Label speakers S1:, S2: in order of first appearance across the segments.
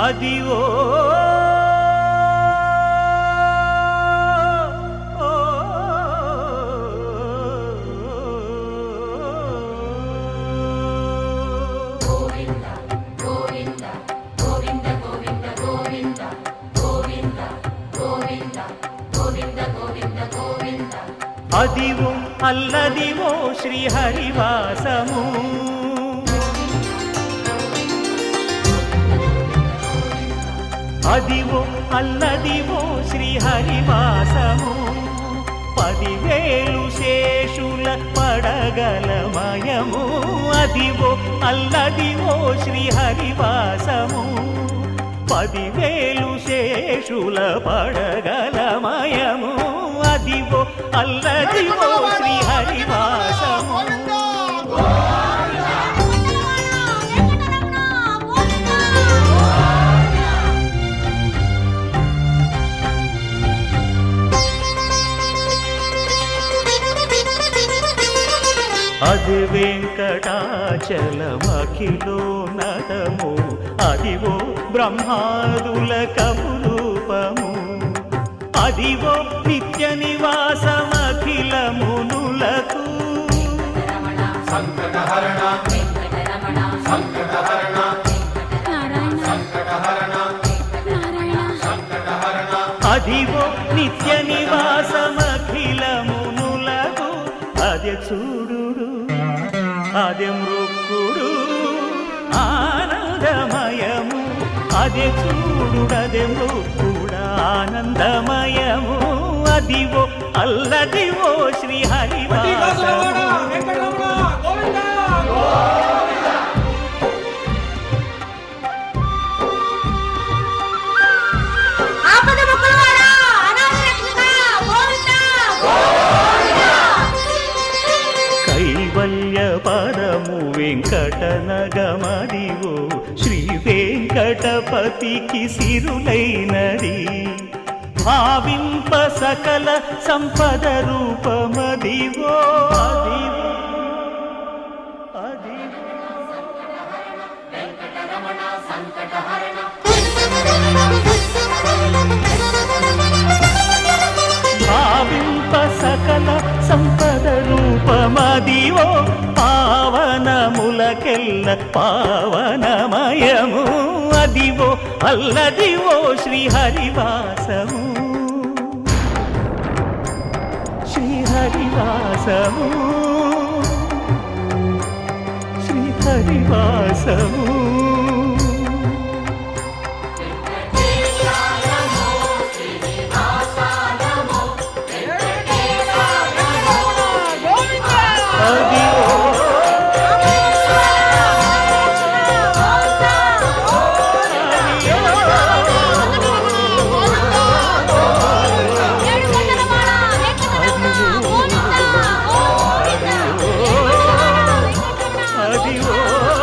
S1: అదివో అదివో అల్లదివో శ్రీహరివాసము అదివో అల్లదివో శ్రీహరివాసము పదివేలు శేషుల పడగలమయము అదివో అల్లదివో శ్రీహరివాసము పదివేలు శేషుల పడగలమయము అదివో అల్లదివో శ్రీహరివాసము అది వెంకటాచలమఖిలో నటము అదివో బ్రహ్మాదుల కపురూపము అదివో నిత్య నివాసమఖిల మునులకు అదివో నిత్య నివాసమఖిల మునులకు అదే చూడుడు అదే మృక్కుడు ఆనందమయము అదే చూడుడదే మృక్కుడు ఆనందమయము అదివో అల్లదివో శ్రీ హరివాసము
S2: ఆపద మొక్కులవాడా అనాథ రక్షక గోవిందా
S1: కైవల్య పరము వెంకటనగమదివో శ్రీ వెంకటపతికి సిరులైనది భావింప సకల సంపద రూపమదివో అదివో అదివో భావింప సకల సంపద రూపమదివో పావనములకెల్ల పావనమయము అదివో అల్లదివో శ్రీహరివాసము శ్రీహరివాసము శ్రీహరివాసము అదివో
S2: ఏడు కొండలవాడ వెంకటరమణ గోవిందా గోవిందా
S1: అదివో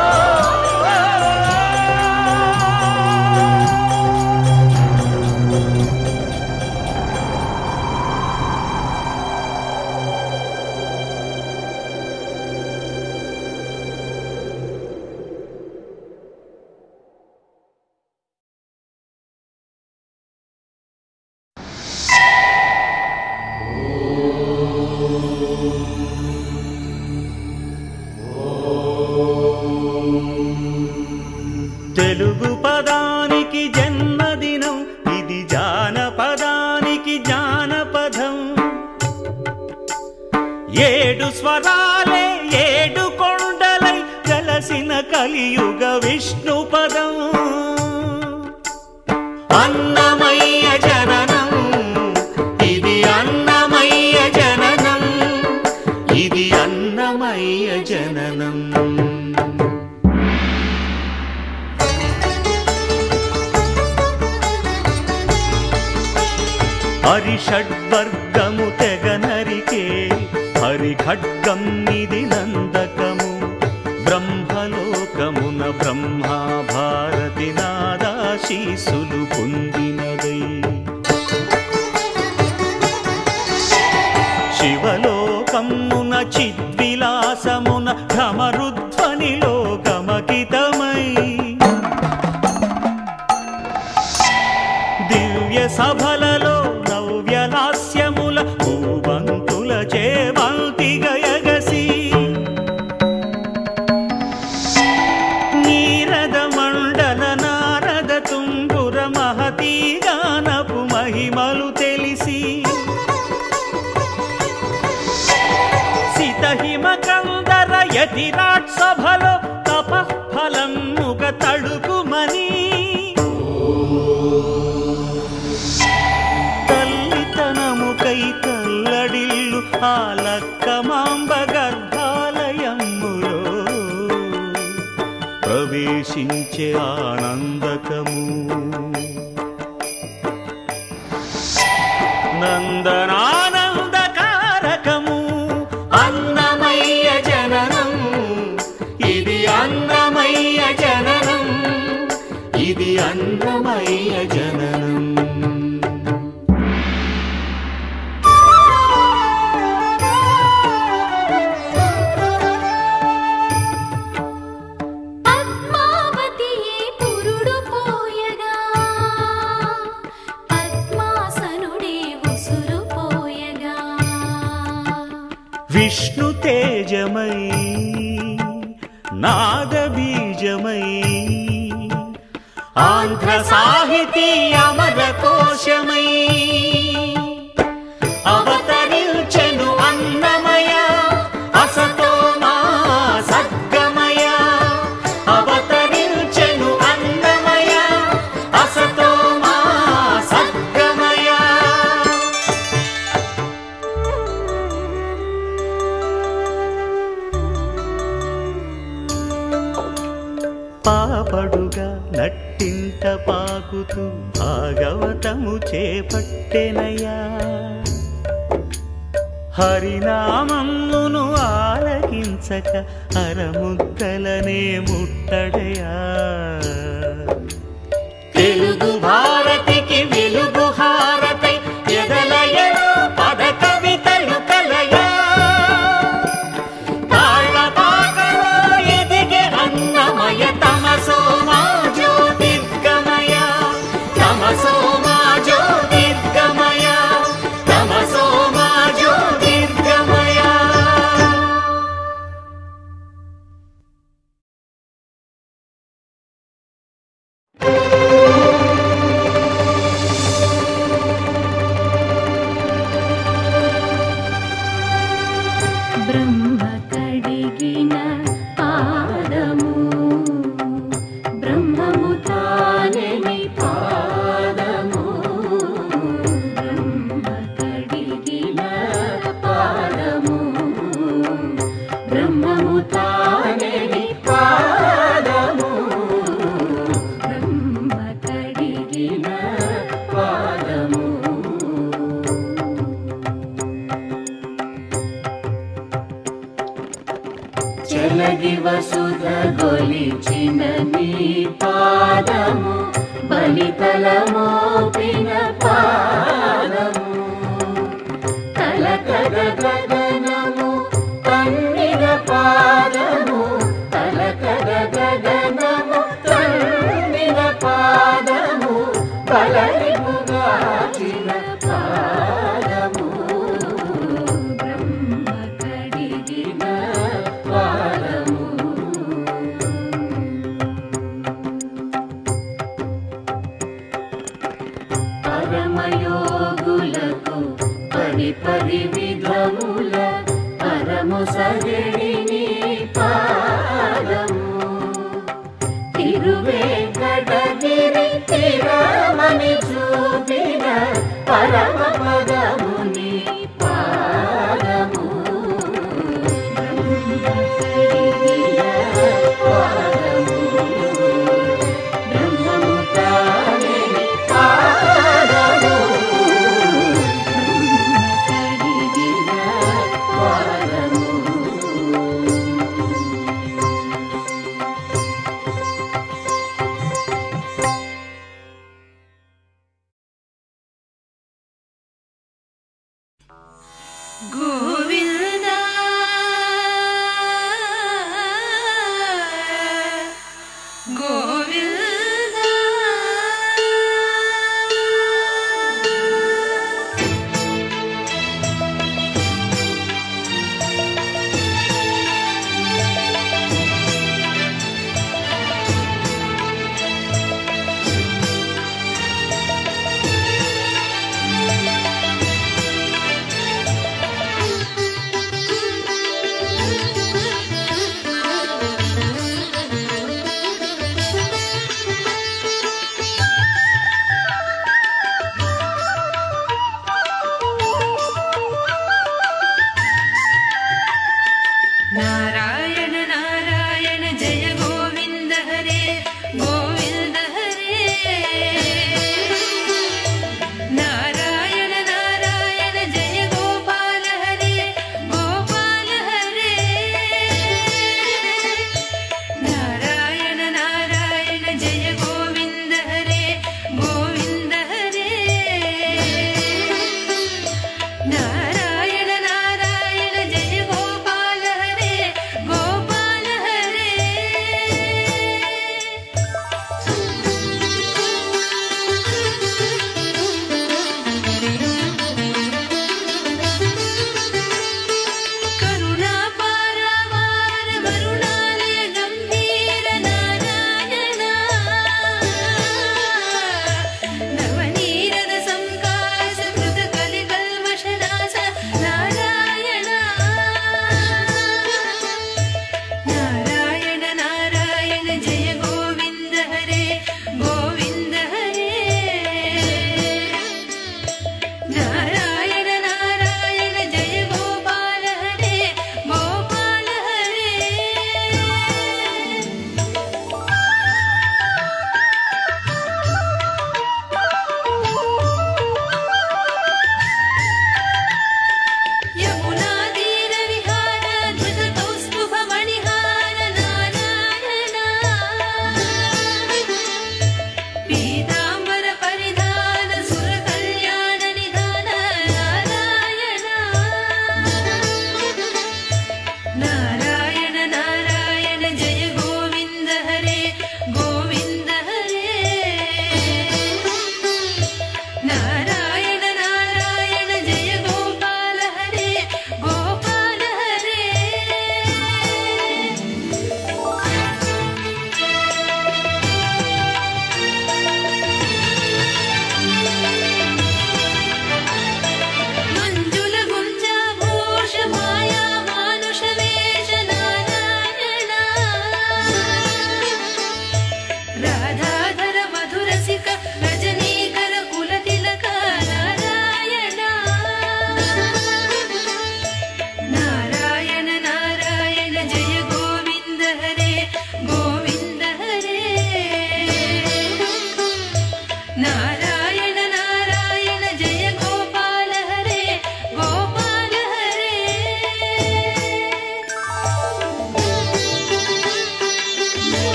S1: తెలుగు పదానికి జన్మదినం ఇది జానపదానికి జానపదం ఏడు స్వరాలే ఏడు కొండలై కలసిన కలియుగ విష్ణు పదం అన్నమయ్య జననం ఇది అన్నమయ్య జననం ఇది అన్నమయ్య జననం హరిషడ్వర్గము తెగ నరికే హరి ఖడ్గం ఇది నందకము బ్రహ్మలోకమున బ్రహ్మా భారతి నాదాశీసులు పొందినదై శివలోకమున చిద్విలాసమున భ్రమరుధ్వనిలో గమకితమై విరాట్ సభలో తపఫలముగ తడుకుమని తల్లితనముకై తల్లడిల్లు ఆ లక్కమాంబ గర్భాలయములో ప్రవేశించే ఆనందకము నందనానందకారకము అన్నమయ్య జననం ఇది అన్నమయ్య జననం ఇది అన్నమయ్య జననం
S2: పద్మావతియే పురుడు పోయగా పద్మాసనుడే ఉసురు పోయగా
S1: విష్ణు తేజమై నాద బీజమై ఆంధ్ర సాహితీ అమర కోశమై అవతరించెను అన్నమయ అసతో మా సద్గమయ అవతరించెను అన్నమయ అసతో మా సద్గమయ పాపడుగా నట్టింట పాకుతూ భాగవతము చేపట్టెనయ్యా హరినామమును ఆలకించక అరముద్దలనే ముట్టడయా తెలుగు భారతికి వెలుగు హారతై ఎదలయను పద కవితలు కలయా తాళపాకలో ఎదిగే అన్నమయ తమసో మా జ్యోతిర్గమయ తమసో మా జ్యోతిర్గమయ తమసో మా జ్యోతిర్గమయ
S2: బ్రహ్మ కడిగిన పాదము బ్రహ్మము తానని పాదము బ్రహ్మ కడిగిన పాదము బ్రహ్మము తానని పాదము బ్రహ్మ కడిగిన పాదము చెలగి వసుధ గొలిచిన నీ పాదము బలితల మోపిన పాదము తలకద గగనము తన్నిన పాదము తలకద గగనము తన్నిన పాదము బలరిపుగాచిన పాదము బ్రహ్మ కడిగిన పాదము పరమయోగులకు పరి పరి విధముల పరము సగడిని పాదము తిరువేంకటగిరి తిరమని చూపిన పరమ పదముని పాదము బ్రహ్మకడిగిన పాదము బ్రహ్మము తానే పాదము బ్రహ్మకడిగిన పాదము గోవింద గోవింద
S3: ఆ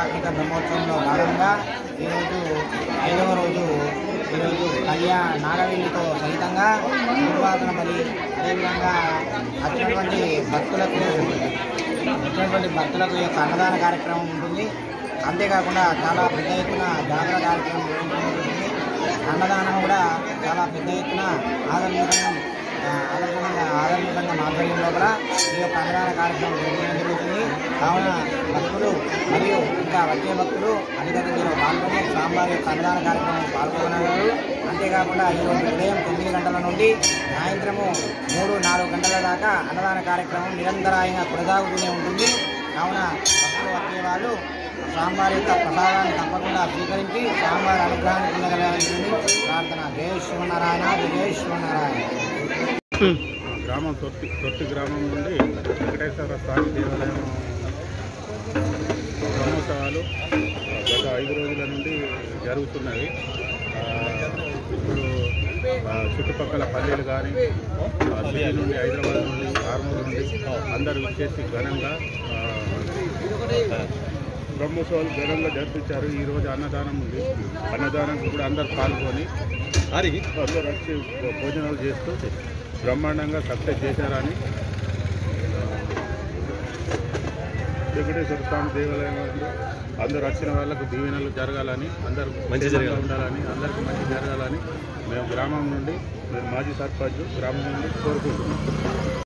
S3: కార్తీక బ్రహ్మోత్సవంలో భాగంగా ఈరోజు ఐదవ రోజు ఈరోజు కళ్యాణ నాగవెల్లితో సహితంగా నిర్వాహన బలి అదేవిధంగా వచ్చినటువంటి భక్తులకు వచ్చినటువంటి భక్తులకు ఈ యొక్క అన్నదాన కార్యక్రమం ఉంటుంది అంతేకాకుండా చాలా పెద్ద ఎత్తున జాతర కార్యక్రమం నిర్వహించబడుతుంది అన్నదానం కూడా చాలా పెద్ద ఎత్తున ఆదరణీయంగా ఆ, ఆదరణీయంగా ఆదరణీయంగా ఆధ్వర్యంలో కూడా ఈ యొక్క అన్నదాన కార్యక్రమం నిర్వహించడం జరుగుతుంది కావున భక్తులు మరియు ఇంకా వచ్చే భక్తులు అధిక సంఖ్యలో పాల్గొని స్వామివారి యొక్క అన్నదాన కార్యక్రమం పాల్గొనగలరు అంతేకాకుండా ఈరోజు ఉదయం తొమ్మిది గంటల నుండి సాయంత్రము మూడు నాలుగు గంటల దాకా అన్నదాన కార్యక్రమం నిరంతరాయంగా కొనసాగుతూనే ఉంటుంది కావున భక్తులు వచ్చే వాళ్ళు స్వామివారి యొక్క ప్రసాదాన్ని తప్పకుండా స్వీకరించి స్వామివారి అనుగ్రహాన్ని పొందగలగాలని ప్రార్థన జయ శివనారాయణ జయ శివనారాయణ
S4: గ్రామం తొట్టి తొట్టి గ్రామం నుండి వెంకటేశ్వర స్వామి దేవాలయం బ్రహ్మోత్సవాలు గత ఐదు రోజుల నుండి జరుగుతున్నవి ఆ, ఇప్పుడు ఆ, చుట్టుపక్కల పల్లెలు కానీ సిటీ నుండి హైదరాబాద్ నుండి ఆర్మూర్ నుండి అందరూ వచ్చేసి ఘనంగా ఆ, బ్రహ్మోత్సవాలు ఘనంగా జరిపించారు ఈరోజు అన్నదానం ఉంది అన్నదానం కూడా అందరు పాల్గొని అందరూ వచ్చి భోజనాలు చేస్తూ బ్రహ్మాండంగా సక్సెస్ చేశారని వెంకటేశ్వర స్వామి దేవాలయం నందు అందరూ వచ్చిన వాళ్ళకు దీవెనలు జరగాలని అందరూ మంచి జరగాలి ఉండాలని అందరికీ మంచి జరగాలని మేము గ్రామం నుండి మేము మాజీ సర్పంచ్ గ్రామం నుండి కోరుకుంటున్నాం